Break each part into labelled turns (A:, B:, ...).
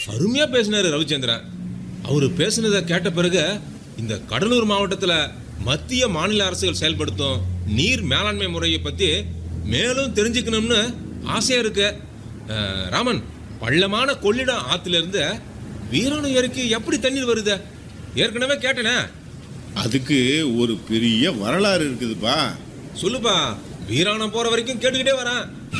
A: அருமையா பேசினாரு ரவிச்சந்திரன் அவரு பேசுனதை கேட்ட பிறகு இந்த கடலூர் மாவட்டத்துல மத்திய மாநில அரசுகள் செயல்படுத்தும் நீர் மேலாண்மை முறையை பத்தி மேலும் தெரிஞ்சுக்கணும்னு ஆசையா இருக்கு அஹ், ராமன் பள்ளமான கொள்ளிடம் ஆத்துல இருந்து வீராணம் ஏரிக்கு எப்படி தண்ணீர் வருது ஏற்கனவே கேட்டனே
B: அதுக்கு ஒரு பெரிய வரலாறு இருக்குதுப்பா
A: சொல்லுப்பா வீராணம் போற வரைக்கும் கேட்டுக்கிட்டே வரேன்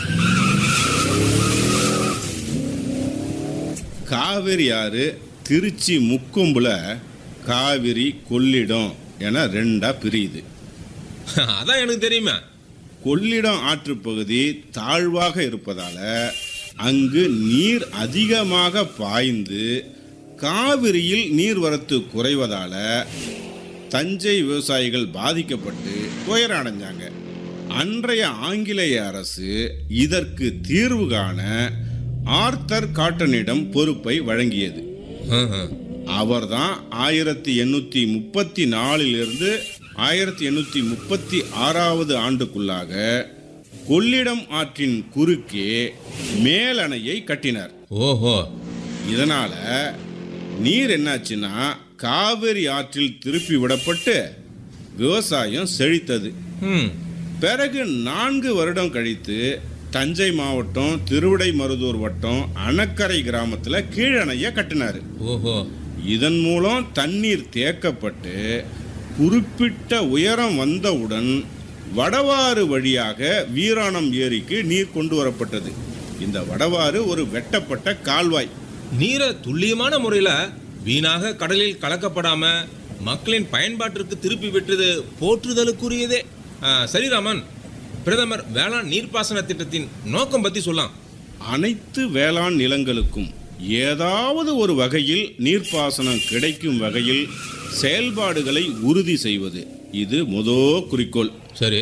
B: காவிரி ஆறு திருச்சி முக்கொம்புல காவிரி கொள்ளிடம் என ரெண்டா பிரியுது
A: அதான் எனக்கு தெரியுமே
B: கொள்ளிடம் ஆற்றுப் பகுதி தாழ்வாக இருப்பதால அங்கு நீர் அதிகமாக பாய்ந்து காவிரியில் நீர்வரத்து குறைவதால தஞ்சை விவசாயிகள் பாதிக்கப்பட்டு துயரம் அடைஞ்சாங்க அன்றைய ஆங்கிலேய அரசு இதற்கு தீர்வு காண ஆர்த்தர் காட்டனிடம் பொறுப்பை வழங்கியது
A: ஆஹ், ஆஹ்.
B: அவர்தான் ஆயிரத்தி எண்ணூற்றி முப்பத்தி நாலிலிருந்து ஆயிரத்தி எண்ணூற்றி முப்பத்தி ஆறாவது ஆண்டுக்குள்ளாக கொள்ளிடம் ஆற்றின் குறுக்கே மேலணையை கட்டினார்
A: ஓஹோ
B: இதனால நீர் என்னாச்சுன்னா காவிரி ஆற்றில் திருப்பி விடப்பட்டு விவசாயம் செழித்தது
A: ம்
B: பிறகு நான்கு வருடம் கழித்து தஞ்சை மாவட்டம் திருவிடைமருதூர் வட்டம் அணக்கரை கிராமத்தில் கீழணையை கட்டினார்
A: ஓஹோ
B: இதன் மூலம் தண்ணீர் தேக்கப்பட்டு குறிப்பிட்ட உயரம் வந்தவுடன் வடவாறு வழியாக வீராணம் ஏரிக்கு நீர் கொண்டு வரப்பட்டது இந்த வடவாறு ஒரு வெட்டப்பட்ட கால்வாய்
A: நீரை துல்லியமான முறையில வீணாக கடலில் கலக்கப்படாம மக்களின் பயன்பாட்டிற்கு திருப்பி விட்டது போற்றுதலுக்குரியதே ஆ, சரி ராமன் பிரதமர் வேளாண் நீர்ப்பாசன திட்டத்தின் நோக்கம் பத்தி சொல்லலாம்
B: அனைத்து வேளாண் நிலங்களுக்கும் ஏதாவது ஒரு வகையில் நீர்ப்பாசனம் கிடைக்கும் வகையில் செயல்பாடுகளை உறுதி செய்வது இது முதோ குறிக்கோள்
A: சரி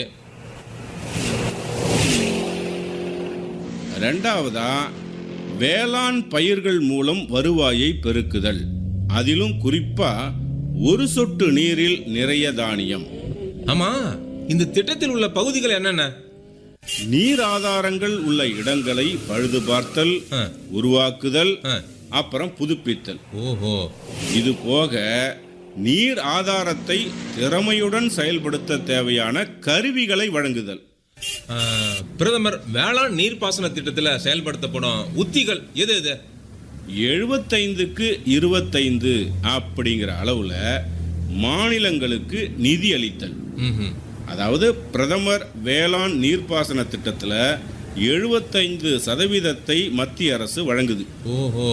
B: ரெண்டாவதா வேளாண் பயிர்கள் மூலம் வருவாயை பெருக்குதல் அதிலும் குறிப்பா ஒரு சொட்டு நீரில் நிறைய தானியம்
A: ஆமா இந்த திட்டத்தில் உள்ள பகுதிகள் என்னென்ன
B: நீர் ஆதாரங்கள் உள்ள இடங்களை பழுது பார்த்தல்
A: ஆ,
B: உருவாக்குதல்
A: ஆ.
B: அப்புறம் புதுப்பித்தல்
A: ஓஹோ
B: இது போக நீர் ஆதாரத்தை திறமையுடன் செயல்படுத்த தேவையான கருவிகளை வழங்குதல்
A: ஆ, பிரதமர் வேளாண் நீர்ப்பாசன திட்டத்தில் செயல்படுத்தப்படும் உத்திகள் எது எது
B: எழுபத்தைந்துக்கு இருபத்தைந்து அப்படிங்கிற அளவுல மாநிலங்களுக்கு நிதி அளித்தல்
A: ம்ஹும்.
B: அதாவது பிரதமர் வேளாண் நீர்ப்பாசன திட்டத்தில் எழுபத்தைந்து சதவீதத்தை மத்திய அரசு வழங்குது
A: ஓஹோ